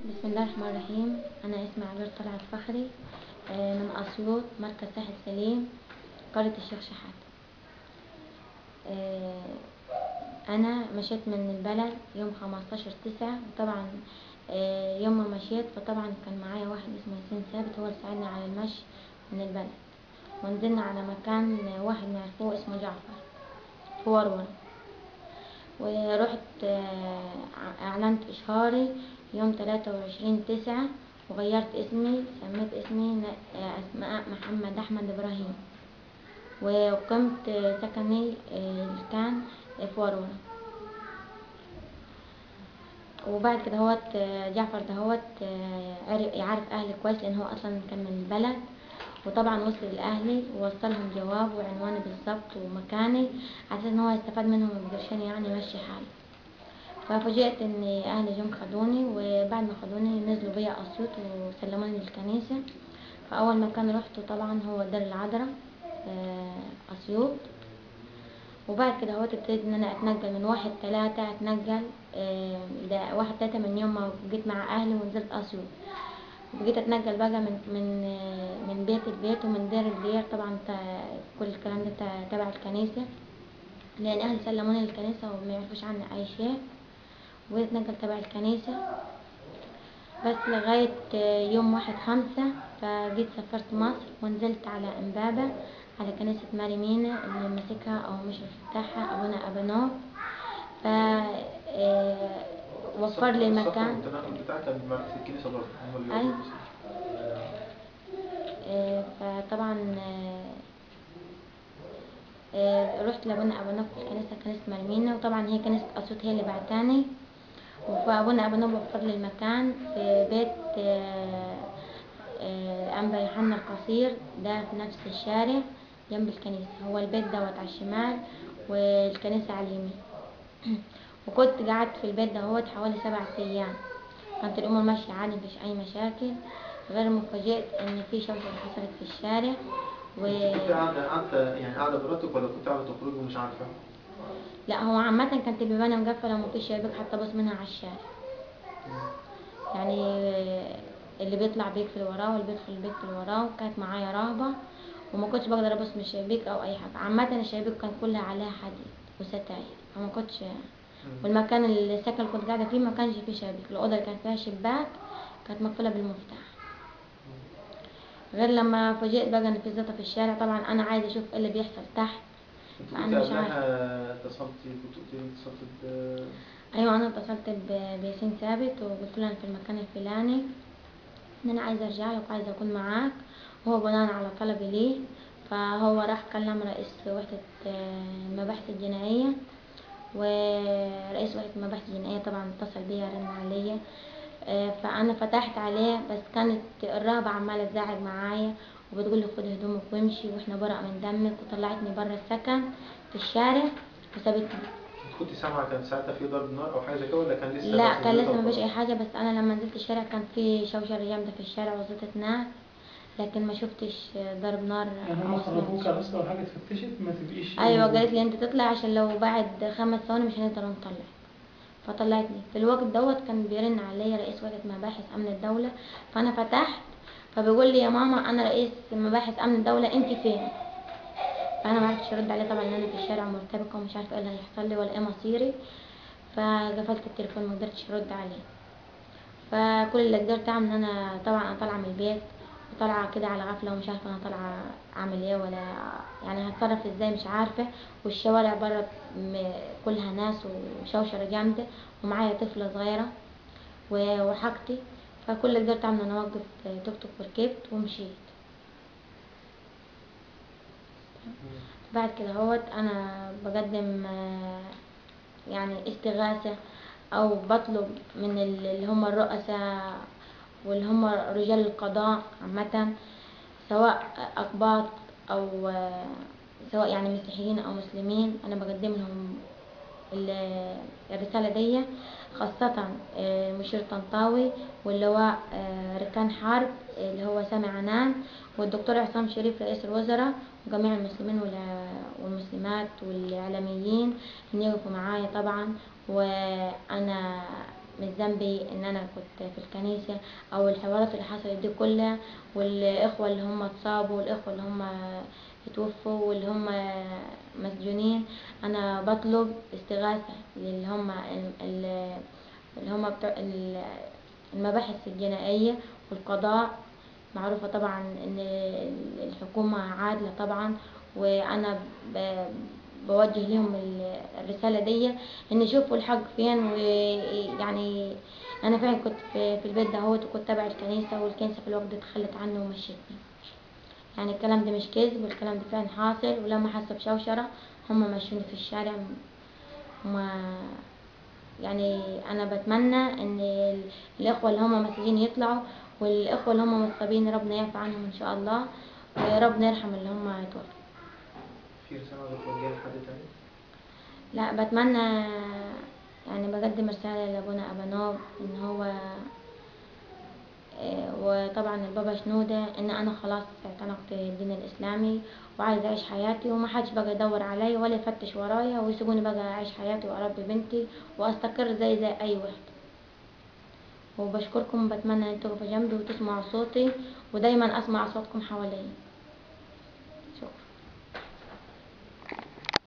بسم الله الرحمن الرحيم أنا اسمي عبير طلعت فخري آه، من أسيوط مركز ساحل سليم قرية الشيخ شحات آه، أنا مشيت من البلد يوم خمستاشر تسعة وطبعا آه، يوم ما مشيت فطبعا كان معايا واحد اسمه ياسين ثابت هو اللي ساعدني على المشي من البلد ونزلنا على مكان واحد نعرفه اسمه جعفر في ورورة ورحت آه، أعلنت إشهاري يوم تلاتة وعشرين تسعة وغيرت اسمي سميت اسمي ن- آه، أسماء محمد أحمد إبراهيم وقمت آه، سكني آه، اللي كان في ورورة وبعد كده هوت آه، جعفر دهوت آه، عرف يعرف أهلي كويس لأن هو أصلا كان من البلد وطبعا وصل لأهلي ووصلهم جواب وعنواني بالظبط ومكاني على أساس إن هو يستفاد منهم ويقدرشان يعني يمشي حاله ففوجئت ان اهلي جم خدوني وبعد ما خدوني نزلوا بيا اسيوط وسلموني للكنيسة فاول مكان رحته طبعا هو دار العذراء آه، اسيوط وبعد كده هو ابتديت ان انا اتنقل من واحد تلاتة اتنقل آه، ده واحد تلاتة من يوم ما جيت مع اهلي ونزلت اسيوط بقيت اتنقل بقى من من آه، من بيت لبيت ومن دير لدير طبعا تا- كل الكلام ده تا- تبع الكنيسة لان اهلي سلموني للكنيسة وما يعرفوش عني اي شيء واتنقل تبع الكنيسة بس لغاية يوم واحد خمسة فجيت سافرت مصر ونزلت على امبابة على كنيسة ماري مينا اللي ماسكها او مشرف بتاعها ابونا ابانوف ف آه، وفر لي السفر مكان والتنقل بتاعك كان مع- في الكنيسة برضه هم اللي أيوة. يقولوا آه، فطبعا آه، آه، رحت لابونا ابانوف في الكنيسة كنيسة مرمينا وطبعا هي كنيسة اسيوط هي اللي بعتاني فابونا ابانوف وفر لي المكان في بيت آه، آه، انبا يوحنا القصير ده في نفس الشارع جنب الكنيسة هو البيت دوت على الشمال والكنيسة على اليمين وكنت قعدت في البيت دهوت حوالي سبعة ايام كانت الامور ماشية عادي مفيش اي مشاكل غير ما فوجئت ان في شوشرة حصلت في الشارع و انت كنت قاعدة قاعدة يعني قاعدة براتك ولا كنت قاعدة تخرجي ومش عارفة؟ لا هو عامة كانت البيبان مقفلة ومفيش شبابيك حتى بص منها على الشارع يعني اللي بيطلع بيقفل وراه واللي بيدخل بيقفل وراه وكانت معايا رهبة وما كنتش بقدر ابص من الشبابيك او اي حاجة عامة الشبابيك كان كلها عليها حديد وستاير فما كنتش والمكان اللي السكن اللي كنت قاعدة فيه ما كانش فيه شبابيك الأوضة اللي كان فيها شباك كانت مقفولة بالمفتاح غير لما فوجئت بقى ان في زيطة في الشارع طبعا انا عايزة اشوف ايه اللي بيحصل تحت انت أنا كنت مش عارفة. قبلها اتصلتي كنت قلت لي اتصلت ب ايوه انا اتصلت ب- بياسين ثابت وقلت له انا في المكان الفلاني ان انا عايزه ارجع لك وعايزه اكون معاك وهو بناء على طلبي ليه فهو راح كلم رئيس وحدة آه، المباحث الجنائية ورئيس وحدة المباحث الجنائية طبعا اتصل بيا رن عليا آه، فانا فتحت عليه بس كانت الرهبة عمالة تزعج معايا وبتقول لي خد هدومك وامشي واحنا برا من دمك وطلعتني برا السكن في الشارع وسابتني انت كنت سامعة كان ساعتها في ضرب نار او حاجة زي كده ولا كان لسه لا بس كان الزيطة لسه مفيش وخلاص؟ اي حاجه بس انا لما نزلت الشارع كان في شوشره جامده في الشارع وزيطة نار لكن ما شفتش ضرب نار يعني هم أو خرجوك سمعتش. على أصل لو حاجة اتفتشت ما تبقيش ايوه قالت لي انت تطلع عشان لو بعد خمس ثواني مش هنقدر نطلع فطلعتني في الوقت دوت كان بيرن عليا رئيس وحدة مباحث امن الدولة فانا فتحت فبيقول لي يا ماما انا رئيس مباحث امن الدولة انت فين فانا ما عرفتش ارد عليه طبعا لان انا في الشارع مرتبكة ومش عارفة ايه اللي هيحصل لي ولا ايه مصيري فقفلت التليفون ما قدرتش ارد عليه فكل اللي قدرت اعمل ان انا طبعا انا طالعه من البيت وطالعه كده على غفله ومش عارفه انا طالعه اعمل ايه ولا يعني هتصرف ازاي مش عارفه والشوارع بره م- كلها ناس وشوشره جامده ومعايا طفله صغيره و- وحاجتي فكل اللي قدرت اعمله انا اوقف توك توك وركبت ومشيت بعد كده هوت انا بقدم آه، يعني استغاثة او بطلب من ال- اللي هم الرؤساء واللي هم رجال القضاء عامة سواء اقباط او آه، سواء يعني مسيحيين او مسلمين انا بقدم لهم ال- الرسالة دي خاصة آه، مشير طنطاوي واللواء آه، ركان حرب اللي هو سامي عنان والدكتور عصام شريف رئيس الوزراء وجميع المسلمين والع- والمسلمات والإعلاميين إن يقفوا معايا طبعا وأنا مش ذنبي ان انا كنت في الكنيسة او الحوارات اللي حصلت دي كلها والاخوة اللي هم اتصابوا والاخوة اللي هم اتوفوا واللي هم مسجونين انا بطلب استغاثة للي هم ال- ال- اللي هم بتوع ال- المباحث الجنائية والقضاء معروفة طبعا ان الحكومة عادلة طبعا وانا ب- بوجه لهم ال- الرسالة دي ان يشوفوا الحق فين ويعني انا فعلا كنت في, في البيت دهوت وكنت تابع الكنيسة والكنيسة في الوقت ده تخلت عني ومشيتني يعني الكلام ده مش كذب والكلام ده فعلا حاصل ولما حسوا بشوشرة هم مشوني في الشارع وما يعني انا بتمنى ان ال- الاخوة اللي هم مسجونين يطلعوا والاخوة اللي هم مصابين ربنا يعفو عنهم ان شاء الله وربنا يرحم اللي هم اتوفوا في رسالة بتوجهها لحد تاني؟ لا بتمنى يعني بقدم رسالة لأبونا أبانوب إن هو آه، وطبعا البابا شنودة إن أنا خلاص اعتنقت الدين الإسلامي وعايزة أعيش حياتي وما حدش بقى يدور عليا ولا يفتش ورايا ويسيبوني بقى أعيش حياتي وأربي بنتي وأستقر زي زي أي واحد وبشكركم بتمنى إن انتوا تقفوا جنبي وتسمعوا صوتي ودايما أسمع أصواتكم حواليا